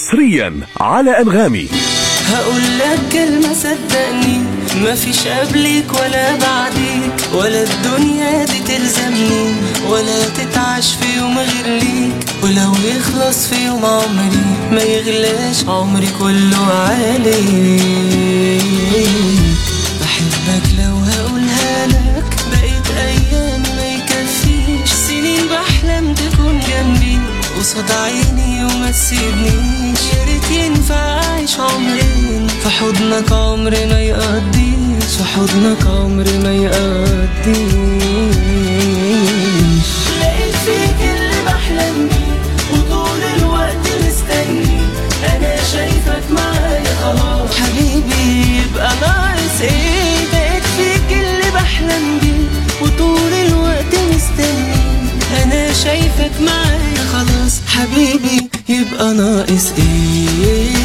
حصريا على أنغامي هقول لك كلمة صدقني مفيش قبلك ولا بعديك ولا الدنيا دي تلزمني ولا تتعش في يوم غير ليك ولو يخلص في يوم عمري ما يغلاش عمري كله عليك بحبك لو هقولها لك بقيت ايام ما يكفيش سنين بحلم تكون جنبي قصاد عيني وما تسيبنيش يا ريت ينفع اعيش عمرين في حضنك عمري ما يقضيش في حضنك عمري ما يقضيش لقيت فيك اللي بحلم بيه وطول الوقت مستني انا شايفك معايا خلاص حبيبي يبقى ناقص ايه بقيت فيك اللي بحلم بيه وطول الوقت مستني انا شايفك معايا خلاص حبيبي يبقى ناقص ايه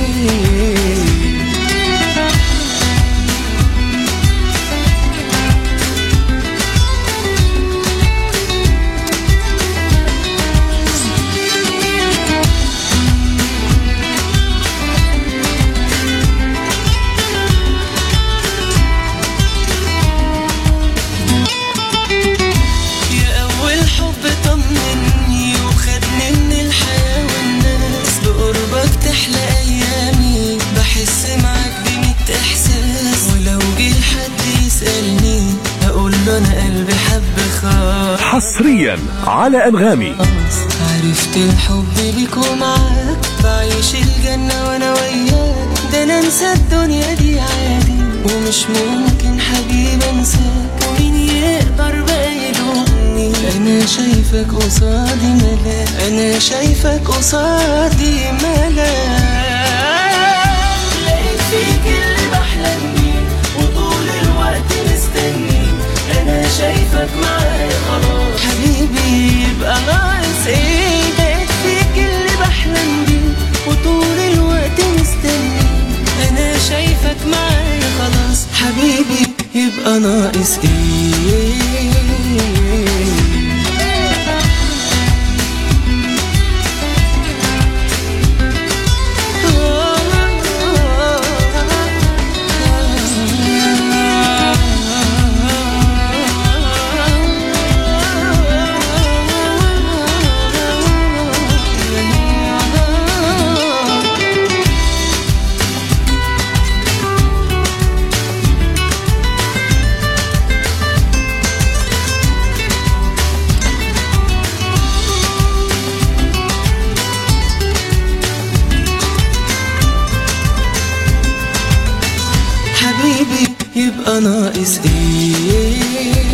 يا أول حب طمني وخدني من الحياة والناس بقربك تحلى أيامي بحس معاك بميت إحساس ولو جه حد يسألني أقول له أنا قلبي حب خالص حصريا على أنغامي عرفت الحب بيك ومعاك بعيش الجنة وانا وياك ده انا انسى الدنيا دي عادي ومش ممكن حبيبي انساك ومين يقدر بقى يلومني انا شايفك قصادي ملاك انا شايفك قصادي ملاك لقيت فيك اللي بحلم بيه وطول الوقت مستني انا شايفك معايا خلاص حبيبي يبقى ناقص ايه بقيت فيك اللي بحلم بيه وطول الوقت مستني انا شايفك معايا خلاص حبيبي يبقى ناقص ايه حبيبي يبقى ناقص ايه